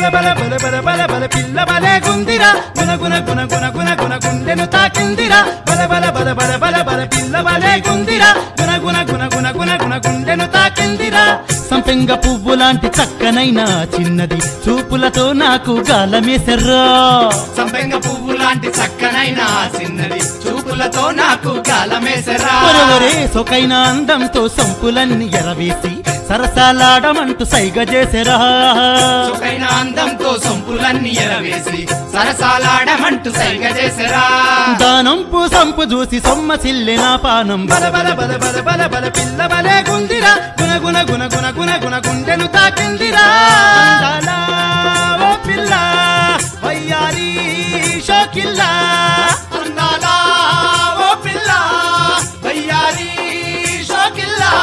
బల బల బల బల బల బల పిల్ల బలే గుందిరా గున గున గున గున గున గున గుండెను తాకిందిరా బల బల బల బల బల బల పిల్ల బలే గుందిరా గున గున గున గున గున గున గుండెను తాకిందిరా సంపెంగ పువ్వు లాంటి చక్కనైన చిన్నది చూపులతో నాకు గాలమేసర్రా సంపెంగ పువ్వు లాంటి చక్కనైన ఆ చిన్నది చూపులతో నాకు గాలమేసరా ఒరవరే సొకైన అందంతో సంపులన్నీ ఎరవేసి సరసాలాడమంటూ సైగ చేసెరా సుఖైన అందంతో సొంపులన్నీ ఎరవేసి సరసాలాడమంటూ సైగ చేసరా దానంపు సంపు చూసి సొమ్మసిల్లె నా పానం బల బల బల బల బల బల పిల్ల బలే గుందిరా గున గున గున గున గున గున గుండెను తాకిందిరా అందాలా ఓ పిల్ల వయ్యారి షోకిల్లా అందాలా ఓ పిల్ల వయ్యారి షోకిల్లా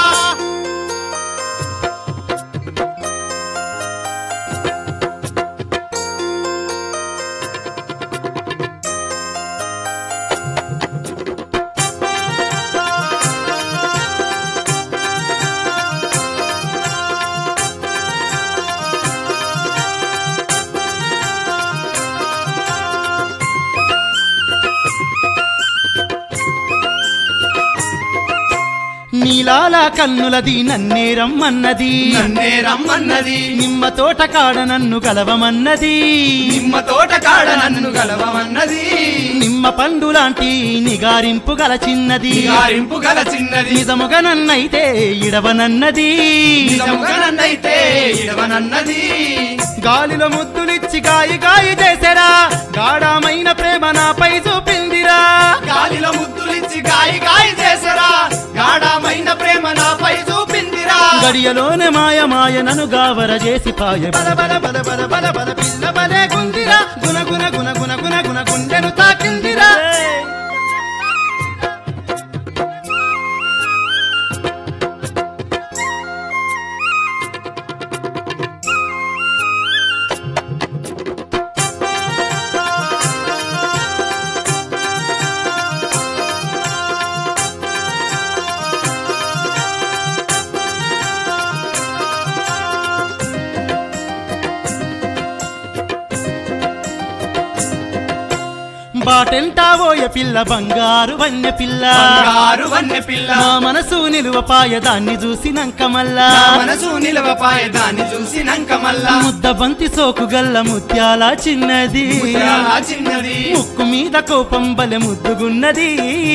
నీలాల కన్నులది నన్నే రమ్మన్నది నన్నే రమ్మన్నది నిమ్మ తోట కాడ నన్ను గలవమన్నది నిమ్మ తోట కాడ నన్ను గలవమన్నది నిమ్మ పండు లాంటి నిగారింపు గల చిన్నది గారింపు గల చిన్నది నిజముగా నన్నైతే ఇడవనన్నది నిజముగా నన్నైతే ఇడవనన్నది గాలిలో ముద్దులిచ్చి గాయి గాయి చేసెరా గాఢమైన ప్రేమ నాపై చూపిందిరా గాలిలో ముద్దులిచ్చి గాయి గాయి చేసరా గాఢమైన ప్రేమ నాపై చూపిందిరా గడియలోనే మాయ మాయ నను గావర చేసి పాయ బల బల బల బల బల బల పిల్ల బలే గుందిరా గున గున గున గున గున గున గుండెను తాకిందిరా బాటెంటావోయ పిల్ల బంగారు వన్నె పిల్ల బంగారు వన్నె పిల్ల నా మనసు నిలువపాయ దాన్ని చూసినంక మల్లా నా మనసు నిలవపాయ దాన్ని చూసినంక మల్లా ముద్ద బంతి సోకు గల్ల ముత్యాల చిన్నది ముత్యాల చిన్నది ముక్కు మీద కోపం బలె ముద్దుగున్నది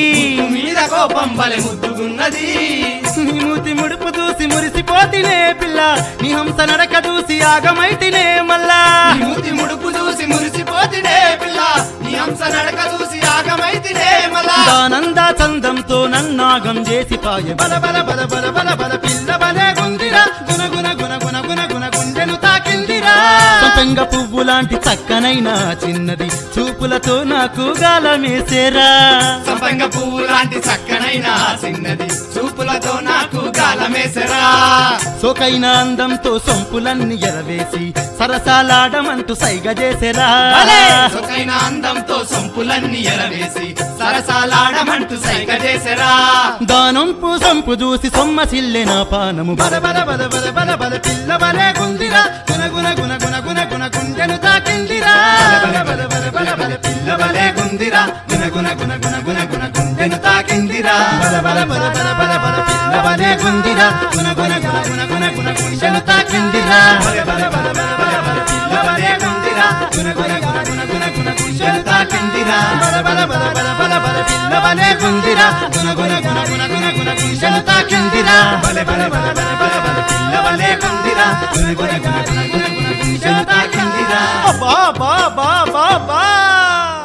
మీద కోపం బలె ముద్దుగున్నది నీ మూతి ముడుపు చూసి మురిసిపోతినే పిల్ల నీ హంస నడక చూసి ఆగమైతినే మల్లా నీ మూతి ముడుపు చూసి మురిసిపోతినే పిల్ల నీ హంస నడక చూసి ఆగమైతినే మల్లా దానంద చందంతో నన్నాగం చేసి పాయ బల బల బల బల బల బల పిల్ల బలే గుందిరా గున గున గున గున గున గున గుండెను తాకిందిరా సంపెంగ పువ్వు లాంటి చక్కనైన చిన్నది చూపులతో నాకు గాలమేసేరా సంపంగ పువ్వు లాంటి చక్కనైన ఆ చిన్నది చూపులతో నాకు గాలమేసరా సోకైన అందంతో సొంపులన్నీ ఎరవేసి సరసాలాడమంటూ సైగ చేసేరా సొకైన అందంతో సొంపులన్నీ ఎరవేసి సరసాలాడమంటూ సైగ చేసరా దానంపు సంపు చూసి సొమ్మసిల్లె నా పానము బల బల బల బల బల బల పిల్ల బలే గుందిరా గున గున గున గున గున గున గుండెను తాకిందిరా బల బల బల బల బల పిల్ల బలే గుందిరా గున గున గున గున గున గున గుండెను తాకిందిరా బల బల బల బల బల బల పిల్ల బలే గుందిరా గున గున గున గున గున గున గుండెను తాకిందిరా బల బల బల బల బల బల పిల్ల బలే గుందిరా గున గున గున గున గున గున గుండెను తాకిందిరా బల బల బల బల బల బల పిల్ల బలే గుందిరా గున గున గున గున గున గున గుండెను తాకిందిరా బల బల బల బల బల బల పిల్ల బలే గుందిరా గున గున గున గున గున గున గుండెను తాకిందిరా బా బా బా బా బా